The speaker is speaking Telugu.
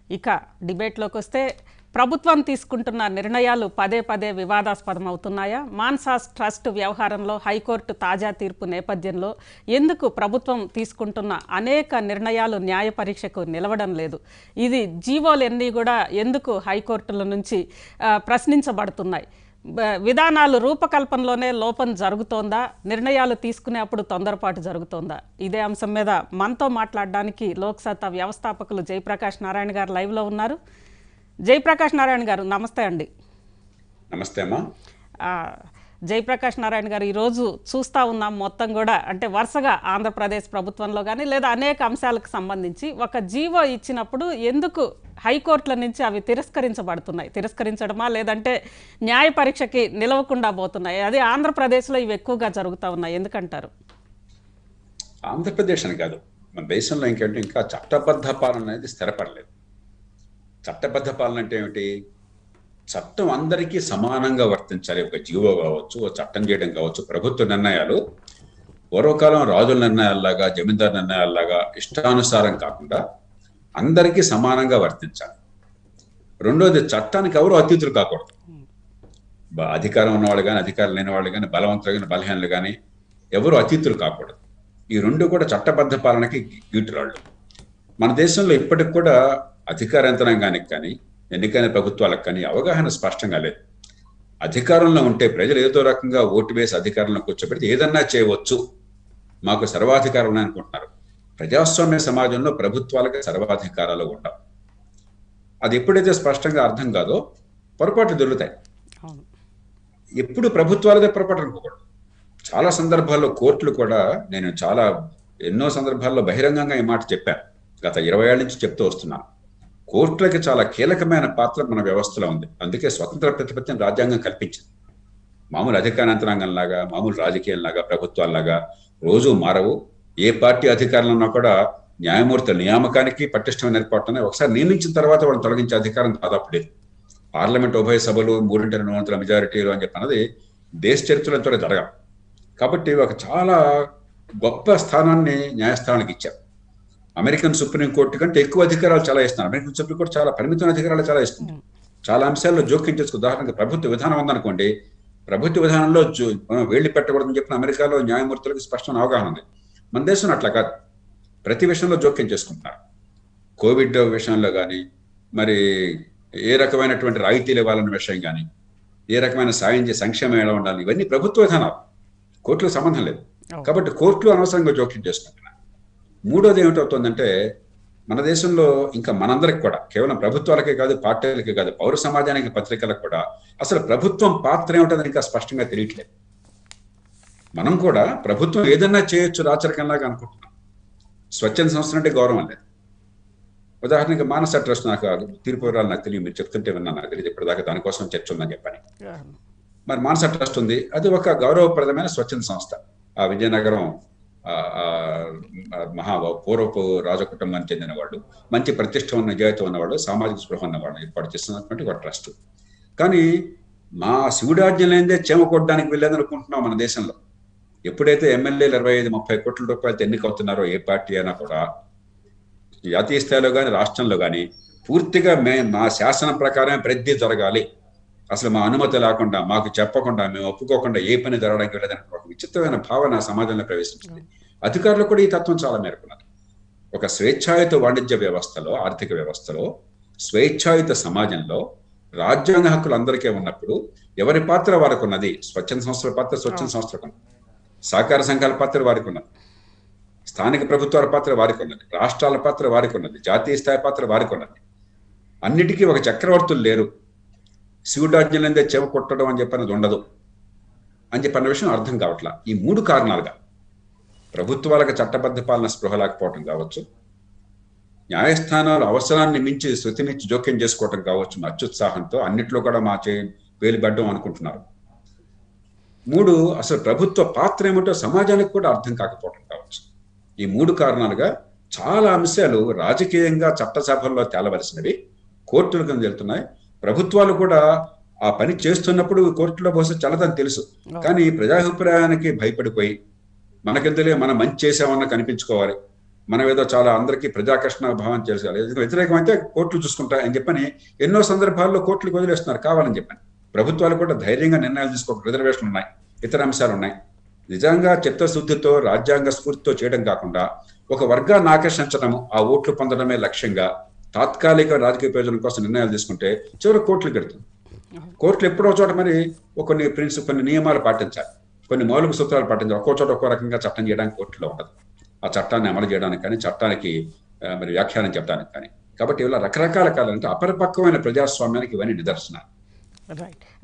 ఇక డిబేట్లోకి వస్తే ప్రభుత్వం తీసుకుంటున్న నిర్ణయాలు పదే పదే వివాదాస్పదం అవుతున్నాయా మాన్సాస్ ట్రస్ట్ వ్యవహారంలో హైకోర్టు తాజా తీర్పు నేపథ్యంలో ఎందుకు ప్రభుత్వం తీసుకుంటున్న అనేక నిర్ణయాలు న్యాయ పరీక్షకు నిలవడం లేదు ఇది జీవోలన్నీ కూడా ఎందుకు హైకోర్టుల నుంచి ఆ, ప్రశ్నించబడుతున్నాయి బ- విధానాలు రూపకల్పనలోనే లోపం జరుగుతోందా నిర్ణయాలు తీసుకునేప్పుడు తొందరపాటు జరుగుతోందా ఇదే అంశం మీద మనతో మాట్లాడడానికి లోక్సత్తా వ్యవస్థాపకులు జయప్రకాష్ నారాయణ గారు లైవ్లో ఉన్నారు జయప్రకాష్ నారాయణ గారు నమస్తే అండి నమస్తే అమ్మా ఆ, జయప్రకాష్ నారాయణ గారు ఈరోజు చూస్తూ ఉన్నాం మొత్తం కూడా అంటే వరుసగా ఆంధ్రప్రదేశ్ ప్రభుత్వంలో కానీ లేదా అనేక అంశాలకు సంబంధించి ఒక జీవో ఇచ్చినప్పుడు ఎందుకు హైకోర్టుల నుంచి అవి తిరస్కరించబడుతున్నాయి తిరస్కరించడమా లేదంటే న్యాయ పరీక్షకి నిలవకుండా పోతున్నాయి అది ఆంధ్రప్రదేశ్లో ఇవి ఎక్కువగా జరుగుతూ ఉన్నాయి ఎందుకంటారు ఆంధ్రప్రదేశ్ అని కాదు మన దేశంలో ఇంకేంటి ఇంకా చట్టబద్ధ పాలన అనేది స్థిరపడలేదు చట్టబద్ధ పాలన అంటే ఏమిటి చట్టం అందరికీ సమానంగా వర్తించాలి ఒక జీవో కావచ్చు ఒక చట్టం చేయడం కావచ్చు ప్రభుత్వ నిర్ణయాలు పూర్వకాలం రాజుల నిర్ణయాల్లాగా జమీందారు నిర్ణయాల్లాగా ఇష్టానుసారం కాకుండా అందరికీ సమానంగా వర్తించాలి రెండోది చట్టానికి ఎవరు అతిథులు కాకూడదు బ- అధికారం ఉన్నవాళ్ళు కానీ అధికారం లేని వాళ్ళు కానీ బలవంతులు కానీ బలహీనలు కానీ ఎవరు అతిథులు కాకూడదు ఈ రెండు కూడా చట్టబద్ధ పాలనకి గీటురాళ్ళు మన దేశంలో ఇప్పటికి కూడా అధికార యంత్రాంగానికి కానీ ఎన్నికైన ప్రభుత్వాలకు కానీ అవగాహన స్పష్టంగా లేదు అధికారంలో ఉంటే ప్రజలు ఏదో రకంగా ఓటు వేసి అధికారంలో కూర్చోబెడితే ఏదన్నా చేయవచ్చు మాకు సర్వాధికారం ఉన్నాయి అనుకుంటున్నారు ప్రజాస్వామ్య సమాజంలో ప్రభుత్వాలకు సర్వాధికారాలు ఉండవు అది ఎప్పుడైతే స్పష్టంగా అర్థం కాదో పొరపాట్లు దొరుకుతాయి అవును ఎప్పుడు ప్రభుత్వాలదే పొరపాటు అనుకోకూడదు చాలా సందర్భాల్లో కోర్టులు కూడా నేను చాలా ఎన్నో సందర్భాల్లో బహిరంగంగా ఈ మాట చెప్పాను గత ఇరవై ఏళ్ళ నుంచి చెప్తూ వస్తున్నాను కోర్టులకి చాలా కీలకమైన పాత్ర మన వ్యవస్థలో ఉంది అందుకే స్వతంత్ర ప్రతిపత్తిని రాజ్యాంగం కల్పించింది మామూలు అధికార యంత్రాంగం లాగా మామూలు రాజకీయాల్లాగా ప్రభుత్వాల్లాగా రోజు మారవు ఏ పార్టీ అధికారంలో ఉన్నా కూడా న్యాయమూర్తుల నియామకానికి పటిష్టమైన ఏర్పాటునే ఒకసారి నియమించిన తర్వాత వాళ్ళని తొలగించే అధికారం దాదాపు లేదు పార్లమెంట్ ఉభయ సభలు మూడింటి రెండు వందల మెజారిటీలు అని చెప్పి అన్నది దేశ చరిత్రలో జరగదు కాబట్టి ఒక చాలా గొప్ప స్థానాన్ని న్యాయస్థానానికి ఇచ్చారు అమెరికన్ సుప్రీం కోర్టు కంటే ఎక్కువ అధికారాలు చాలా ఇస్తున్నారు అమెరికన్ సుప్రీం కోర్టు చాలా పరిమితమైన అధికారాలు చాలా ఇస్తుంది చాలా అంశాల్లో జోక్యం చేసుకు ఉదాహరణకు ప్రభుత్వ విధానం ఉందనుకోండి ప్రభుత్వ విధానంలో జో- మనం వేళ్లి పెట్టకూడదని చెప్పిన అమెరికాలో న్యాయమూర్తులకు స్పష్టమైన అవగాహన ఉంది మన దేశంలో అట్లా కాదు ప్రతి విషయంలో జోక్యం చేసుకుంటున్నారు కోవిడ్ విషయంలో కానీ మరి ఏ రకమైనటువంటి రాయితీలు ఇవ్వాలన్న విషయం కానీ ఏ రకమైన సాయం చేసి సంక్షేమం ఎలా ఉండాలి ఇవన్నీ ప్రభుత్వ విధానాలు కోర్టులకు సంబంధం లేదు అవును. కాబట్టి కోర్టులు అనవసరంగా జోక్యం చేసుకుంటున్నారు మూడోది ఏమిటవుతుందంటే మన దేశంలో ఇంకా మనందరికి కూడా కేవలం ప్రభుత్వాలకే కాదు పార్టీలకే కాదు పౌర సమాజానికి పత్రికలకు కూడా అసలు ప్రభుత్వం పాత్ర ఏమిటని ఇంకా స్పష్టంగా తెలియట్లేదు మనం కూడా ప్రభుత్వం ఏదన్నా చేయొచ్చు రాచరికంలాగా అనుకుంటున్నాం స్వచ్ఛంద సంస్థ అంటే గౌరవం లేదు ఉదాహరణకి మానస ట్రస్ట్ నాకు ఆ తీర్పు వివరాలు నాకు తెలియదు మీరు చెప్తుంటే విన్నాను నాకు తెలియదు ఇప్పటిదాకా దానికోసం చర్చ ఉందని చెప్పని మరి మానస ట్రస్ట్ ఉంది అది ఒక గౌరవప్రదమైన స్వచ్ఛంద సంస్థ ఆ విజయనగరం ఆ, ఆ, ఆ, మహా పూర్వపు రాజ కుటుంబానికి చెందిన వాళ్ళు మంచి ప్రతిష్ట ఉన్న నిజాయితీ ఉన్నవాళ్ళు సామాజిక స్పృహ ఉన్నవాళ్ళు ఏర్పాటు చేస్తున్నటువంటి ఒక ట్రస్ట్ కానీ మా శివుడాజ్ఞ లేనిదే చేమ కొట్టడానికి వెళ్ళేది అనుకుంటున్నాం మన దేశంలో ఎప్పుడైతే ఎమ్మెల్యేలు ఇరవై ఐదు ముప్పై కోట్ల రూపాయలతో ఎన్నికవుతున్నారో ఏ పార్టీ అయినా కూడా జాతీయ స్థాయిలో కానీ రాష్ట్రంలో కానీ పూర్తిగా మే మా శాసనం ప్రకారమే ప్రతి జరగాలి అసలు మా అనుమతి లేకుండా మాకు చెప్పకుండా మేము ఒప్పుకోకుండా ఏ పని జరగడానికి వెళ్ళదని ఒక విచిత్రమైన భావన సమాజంలో ప్రవేశించింది అధికారులు కూడా ఈ తత్వం చాలా మేరకున్నది ఒక స్వేచ్ఛాయుత వాణిజ్య వ్యవస్థలో ఆర్థిక వ్యవస్థలో స్వేచ్ఛాయుత సమాజంలో రాజ్యాంగ హక్కులు అందరికీ ఉన్నప్పుడు ఎవరి పాత్ర వారికి ఉన్నది స్వచ్ఛంద సంస్థల పాత్ర స్వచ్ఛంద సంస్థలకు ఉన్నది సహకార సంఘాల పాత్ర వారికి ఉన్నది స్థానిక ప్రభుత్వాల పాత్ర వారికి ఉన్నది రాష్ట్రాల పాత్ర వారికి ఉన్నది జాతీయ స్థాయి పాత్ర వారికి ఉన్నది అన్నిటికీ ఒక చక్రవర్తులు లేరు శివుడాజ్ఞలందే చెవ కొట్టడం అని చెప్పినది ఉండదు అని చెప్పిన విషయం అర్థం కావట్లా ఈ మూడు కారణాలుగా ప్రభుత్వాలకు చట్టబద్ధ పాలన స్పృహ లేకపోవటం కావచ్చు న్యాయస్థానాలు అవసరాన్ని మించి శృతి మించి జోక్యం చేసుకోవటం కావచ్చు మా అత్యుత్సాహంతో అన్నిట్లో కూడా మా చే వేలిబడ్డం అనుకుంటున్నారు మూడు అసలు ప్రభుత్వ పాత్ర ఏమిటో సమాజానికి కూడా అర్థం కాకపోవటం కావచ్చు ఈ మూడు కారణాలుగా చాలా అంశాలు రాజకీయంగా చట్టసభల్లో తేలవలసినవి కోర్టుల కింద వెళ్తున్నాయి ప్రభుత్వాలు కూడా ఆ పని చేస్తున్నప్పుడు కోర్టులో బహుశా చల్లదని తెలుసు కానీ ప్రజాభిప్రాయానికి భయపడిపోయి మనకెందులే మనం మంచి చేసామన్న కనిపించుకోవాలి మనం ఏదో చాలా అందరికీ ప్రజాకర్షణ భావం చేయాలి వ్యతిరేకం అయితే కోర్టులు చూసుకుంటాయి అని చెప్పని ఎన్నో సందర్భాల్లో కోర్టులకు వదిలేస్తున్నారు కావాలని చెప్పని ప్రభుత్వాలు కూడా ధైర్యంగా నిర్ణయాలు తీసుకోక రిజర్వేషన్ ఉన్నాయి ఇతర అంశాలు ఉన్నాయి నిజంగా చిత్తశుద్ధితో రాజ్యాంగ స్ఫూర్తితో చేయడం కాకుండా ఒక వర్గాన్ని ఆకర్షించడం ఆ ఓట్లు పొందడమే లక్ష్యంగా తాత్కాలిక రాజకీయ ప్రయోజనం కోసం నిర్ణయాలు తీసుకుంటే చివరి కోర్టులు పెడుతుంది కోర్టులు ఎప్పుడో చోట మరి ఒక కొన్ని ప్రిన్సిప్ కొన్ని నియమాలు పాటించాలి కొన్ని మౌలిక సూత్రాలు పాటించాలి ఒక్కో చోట ఒక్కో రకంగా చట్టం చేయడానికి కోర్టులో ఉండదు ఆ చట్టాన్ని అమలు చేయడానికి కానీ చట్టానికి ఆ, మరి వ్యాఖ్యానం చెప్పడానికి కానీ కాబట్టి ఇలా రకరకాల కాలంటే అపరిపక్వమైన ప్రజాస్వామ్యానికి ఇవన్నీ నిదర్శనాలు రైట్